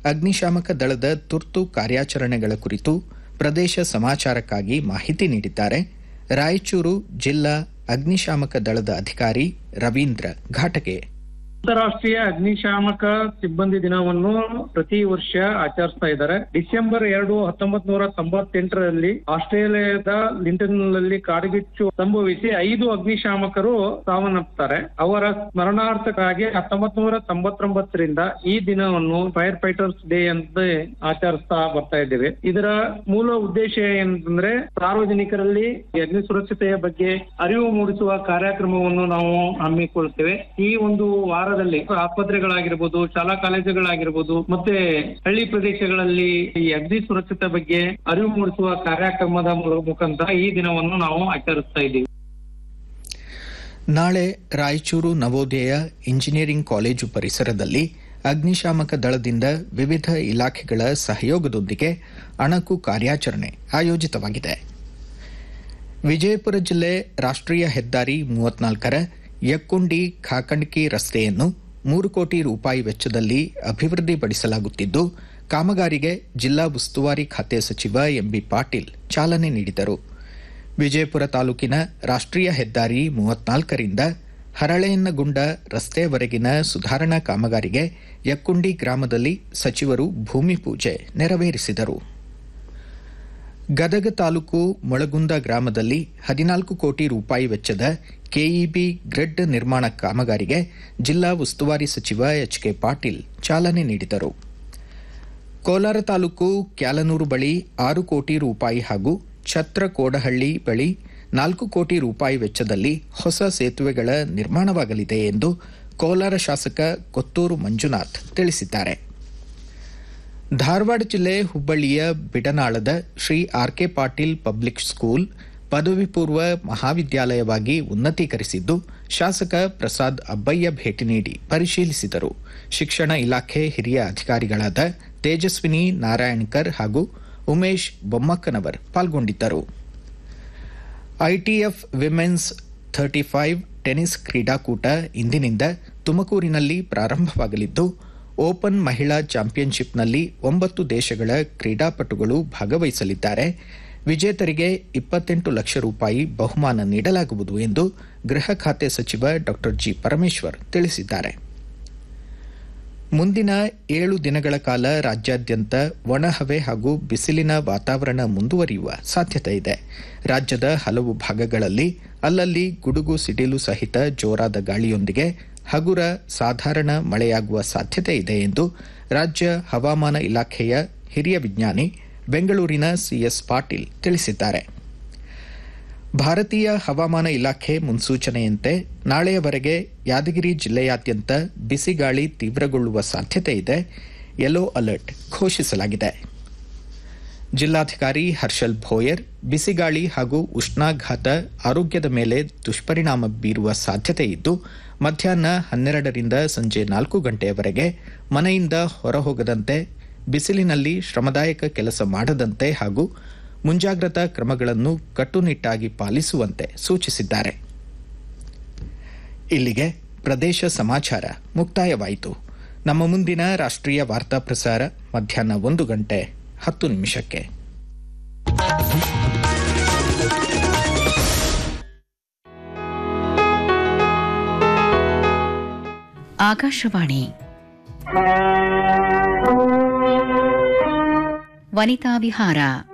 ಅಗ್ನಿಶಾಮಕ ದಳದ ತುರ್ತು ಕಾರ್ಯಾಚರಣೆಗಳ ಕುರಿತು ಪ್ರದೇಶ ಸಮಾಚಾರಕ್ಕಾಗಿ ಮಾಹಿತಿ ನೀಡಿದ್ದಾರೆ ರಾಯಚೂರು ಜಿಲ್ಲಾ ಅಗ್ನಿಶಾಮಕ ದಳದ ಅಧಿಕಾರಿ ರವೀಂದ್ರ ಘಾಟಗೆ ಅಂತಾರಾಷ್ಟ್ರೀಯ ಅಗ್ನಿಶಾಮಕ ಸಿಬ್ಬಂದಿ ದಿನವನ್ನು ಪ್ರತಿ ವರ್ಷ ಆಚರಿಸ್ತಾ ಇದ್ದಾರೆ ಡಿಸೆಂಬರ್ ಎರಡು ಹತ್ತೊಂಬತ್ ನೂರ ತೊಂಬತ್ತೆಂಟರಲ್ಲಿ ಆಸ್ಟ್ರೇಲಿಯಾದ ಲಿಂಟನ್ನಲ್ಲಿ ಕಾಡ್ಗಿಚ್ಚು ಸಂಭವಿಸಿ ಐದು ಅಗ್ನಿಶಾಮಕರು ಸಾವನ್ನಪ್ಪುತ್ತಾರೆ ಅವರ ಸ್ಮರಣಾರ್ಥಕ್ಕಾಗಿ ಹತ್ತೊಂಬತ್ ನೂರ ತೊಂಬತ್ತೊಂಬತ್ತರಿಂದ ಈ ದಿನವನ್ನು ಫೈರ್ ಫೈಟರ್ಸ್ ಡೇ ಅಂತ ಆಚರಿಸ್ತಾ ಬರ್ತಾ ಇದ್ದೇವೆ ಇದರ ಮೂಲ ಉದ್ದೇಶ ಏನಂತಂದ್ರೆ ಸಾರ್ವಜನಿಕರಲ್ಲಿ ಅಗ್ನಿ ಸುರಕ್ಷತೆಯ ಬಗ್ಗೆ ಅರಿವು ಮೂಡಿಸುವ ಕಾರ್ಯಕ್ರಮವನ್ನು ನಾವು ಹಮ್ಮಿಕೊಳ್ತೇವೆ ಈ ಒಂದು ವಾರದಲ್ಲಿ ಆಸ್ಪತ್ರೆಗಳಾಗಿರ್ಬೋದು ಶಾಲಾ ಕಾಲೇಜುಗಳಾಗಿರ್ಬೋದು ಮತ್ತೆ ಹಳ್ಳಿ ಪ್ರದೇಶಗಳಲ್ಲಿ ಈ ಅಗ್ನಿ ಸುರಕ್ಷತೆ ಬಗ್ಗೆ ಅರಿವು ಮೂಡಿಸುವ ಕಾರ್ಯಕ್ರಮದ ಮು- ಮುಖಾಂತರ ಈ ದಿನವನ್ನು ನಾವು ಆಚರಿಸ್ತಾ ಇದ್ದೀವಿ ನಾಳೆ ರಾಯಚೂರು ನವೋದಯ ಇಂಜಿನಿಯರಿಂಗ್ ಕಾಲೇಜು ಪರಿಸರದಲ್ಲಿ ಅಗ್ನಿಶಾಮಕ ದಳದಿಂದ ವಿವಿಧ ಇಲಾಖೆಗಳ ಸಹಯೋಗದೊಂದಿಗೆ ಅಣಕು ಕಾರ್ಯಾಚರಣೆ ಆಯೋಜಿತವಾಗಿದೆ ವಿಜಯಪುರ ಜಿಲ್ಲೆ ರಾಷ್ಟ್ರೀಯ ಹೆದ್ದಾರಿ ಮೂವತ್ನಾಲ್ಕರ ಯಕ್ಕುಂಡಿ ಖಾಕಂಡ್ಕಿ ರಸ್ತೆಯನ್ನು ಮೂರು ಕೋಟಿ ರೂಪಾಯಿ ವೆಚ್ಚದಲ್ಲಿ ಅಭಿವೃದ್ಧಿಪಡಿಸಲಾಗುತ್ತಿದ್ದು ಕಾಮಗಾರಿಗೆ ಜಿಲ್ಲಾ ಉಸ್ತುವಾರಿ ಖಾತೆ ಸಚಿವ ಎಂಬಿ ಪಾಟೀಲ್ ಚಾಲನೆ ನೀಡಿದರು ವಿಜಯಪುರ ತಾಲೂಕಿನ ರಾಷ್ಟ್ರೀಯ ಹೆದ್ದಾರಿ ಮೂವತ್ನಾಲ್ಕರಿಂದ ಹರಳೆಯನ್ನಗುಂಡ ರಸ್ತೆವರೆಗಿನ ಸುಧಾರಣಾ ಕಾಮಗಾರಿಗೆ ಯಕ್ಕುಂಡಿ ಗ್ರಾಮದಲ್ಲಿ ಸಚಿವರು ಭೂಮಿ ಪೂಜೆ ನೆರವೇರಿಸಿದರು ಗದಗ ತಾಲೂಕು ಮೊಳಗುಂದ ಗ್ರಾಮದಲ್ಲಿ ಹದಿನಾಲ್ಕು ಕೋಟಿ ರೂಪಾಯಿ ವೆಚ್ಚದ ಕೆಇಬಿ ಗ್ರಿಡ್ ನಿರ್ಮಾಣ ಕಾಮಗಾರಿಗೆ ಜಿಲ್ಲಾ ಉಸ್ತುವಾರಿ ಸಚಿವ ಎಚ್ ಕೆ ಪಾಟೀಲ್ ಚಾಲನೆ ನೀಡಿದರು ಕೋಲಾರ ತಾಲೂಕು ಕ್ಯಾಲನೂರು ಬಳಿ ಆರು ಕೋಟಿ ರೂಪಾಯಿ ಹಾಗೂ ಛತ್ರ ಕೋಡಹಳ್ಳಿ ಬಳಿ ನಾಲ್ಕು ಕೋಟಿ ರೂಪಾಯಿ ವೆಚ್ಚದಲ್ಲಿ ಹೊಸ ಸೇತುವೆಗಳ ನಿರ್ಮಾಣವಾಗಲಿದೆ ಎಂದು ಕೋಲಾರ ಶಾಸಕ ಕೊತ್ತೂರು ಮಂಜುನಾಥ್ ತಿಳಿಸಿದ್ದಾರೆ ಧಾರವಾಡ ಜಿಲ್ಲೆ ಹುಬ್ಬಳ್ಳಿಯ ಬಿಡನಾಳದ Shri R K Patil public school ಪದವಿ ಪೂರ್ವ ಮಹಾವಿದ್ಯಾಲಯವಾಗಿ ಉನ್ನತೀಕರಿಸಿದ್ದು ಶಾಸಕ ಪ್ರಸಾದ್ ಅಬ್ಬಯ್ಯ ಭೇಟಿ ನೀಡಿ ಪರಿಶೀಲಿಸಿದರು ಶಿಕ್ಷಣ ಇಲಾಖೆ ಹಿರಿಯ ಅಧಿಕಾರಿಗಳಾದ ತೇಜಸ್ವಿನಿ ನಾರಾಯಣ್ಕರ್ ಹಾಗೂ ಉಮೇಶ್ ಬೊಮ್ಮಕ್ಕನವರ್ ಪಾಲ್ಗೊಂಡಿದ್ದರು ITF women's thirty five tennis ಕ್ರೀಡಾಕೂಟ ಇಂದಿನಿಂದ ತುಮಕೂರಿನಲ್ಲಿ ಪ್ರಾರಂಭವಾಗಲಿದ್ದು ಓಪನ್ ಮಹಿಳಾ ಚಾಂಪಿಯನ್ಶಿಪ್ನಲ್ಲಿ ಒಂಬತ್ತು ದೇಶಗಳ ಕ್ರೀಡಾಪಟುಗಳು ಭಾಗವಹಿಸಲಿದ್ದಾರೆ ವಿಜೇತರಿಗೆ ಇಪ್ಪತ್ತೆಂಟು ಲಕ್ಷ ರೂಪಾಯಿ ಬಹುಮಾನ ನೀಡಲಾಗುವುದು ಎಂದು ಗೃಹ ಖಾತೆ ಸಚಿವ ಡಾ ಜಿ ಪರಮೇಶ್ವರ್ ತಿಳಿಸಿದ್ದಾರೆ ಮುಂದಿನ ಏಳು ದಿನಗಳ ಕಾಲ ರಾಜ್ಯಾದ್ಯಂತ ಒಣಹವೆ ಹಾಗೂ ಬಿಸಿಲಿನ ವಾತಾವರಣ ಮುಂದುವರಿಯುವ ಸಾಧ್ಯತೆ ಇದೆ ರಾಜ್ಯದ ಹಲವು ಭಾಗಗಳಲ್ಲಿ ಅಲ್ಲಲ್ಲಿ ಗುಡುಗು ಸಿಡಿಲು ಸಹಿತ ಜೋರಾದ ಗಾಳಿಯೊಂದಿಗೆ ಹಗುರ ಸಾಧಾರಣ ಮಳೆಯಾಗುವ ಸಾಧ್ಯತೆ ಇದೆ ಎಂದು ರಾಜ್ಯ ಹವಾಮಾನ ಇಲಾಖೆಯ ಹಿರಿಯ ವಿಜ್ಞಾನಿ ಬೆಂಗಳೂರಿನ ಸಿಎಸ್ ಪಾಟೀಲ್ ತಿಳಿಸಿದ್ದಾರೆ ಭಾರತೀಯ ಹವಾಮಾನ ಇಲಾಖೆ ಮುನ್ಸೂಚನೆಯಂತೆ ನಾಳೆಯವರೆಗೆ ಯಾದಗಿರಿ ಜಿಲ್ಲೆಯಾದ್ಯಂತ ಬಿಸಿಗಾಳಿ ತೀವ್ರಗೊಳ್ಳುವ ಸಾಧ್ಯತೆ ಇದೆ ಯೆಲ್ಲೋ ಅಲರ್ಟ್ ಘೋಷಿಸಲಾಗಿದೆ ಜಿಲ್ಲಾಧಿಕಾರಿ ಹರ್ಷಲ್ ಭೋಯರ್ ಬಿಸಿಗಾಳಿ ಹಾಗೂ ಉಷ್ಣಾಘಾತ ಆರೋಗ್ಯದ ಮೇಲೆ ದುಷ್ಪರಿಣಾಮ ಬೀರುವ ಸಾಧ್ಯತೆ ಇದ್ದು ಮಧ್ಯಾಹ್ನ ಹನ್ನೆರಡರಿಂದ ಸಂಜೆ ನಾಲ್ಕು ಗಂಟೆಯವರೆಗೆ ಮನೆಯಿಂದ ಹೊರಹೋಗದಂತೆ ಬಿಸಿಲಿನಲ್ಲಿ ಶ್ರಮದಾಯಕ ಕೆಲಸ ಮಾಡದಂತೆ ಹಾಗೂ ಮುಂಜಾಗ್ರತಾ ಕ್ರಮಗಳನ್ನು ಕಟ್ಟುನಿಟ್ಟಾಗಿ ಪಾಲಿಸುವಂತೆ ಸೂಚಿಸಿದ್ದಾರೆ ಇಲ್ಲಿಗೆ ಪ್ರದೇಶ ಸಮಾಚಾರ ಮುಕ್ತಾಯವಾಯಿತು ನಮ್ಮ ಮುಂದಿನ ರಾಷ್ಟ್ರೀಯ ವಾರ್ತಾ ಪ್ರಸಾರ ಮಧ್ಯಾಹ್ನ ಒಂದು ಗಂಟೆ ಹತ್ತು ನಿಮಿಷಕ್ಕೆ ಆಕಾಶವಾಣಿ ವನಿತಾ ವಿಹಾರ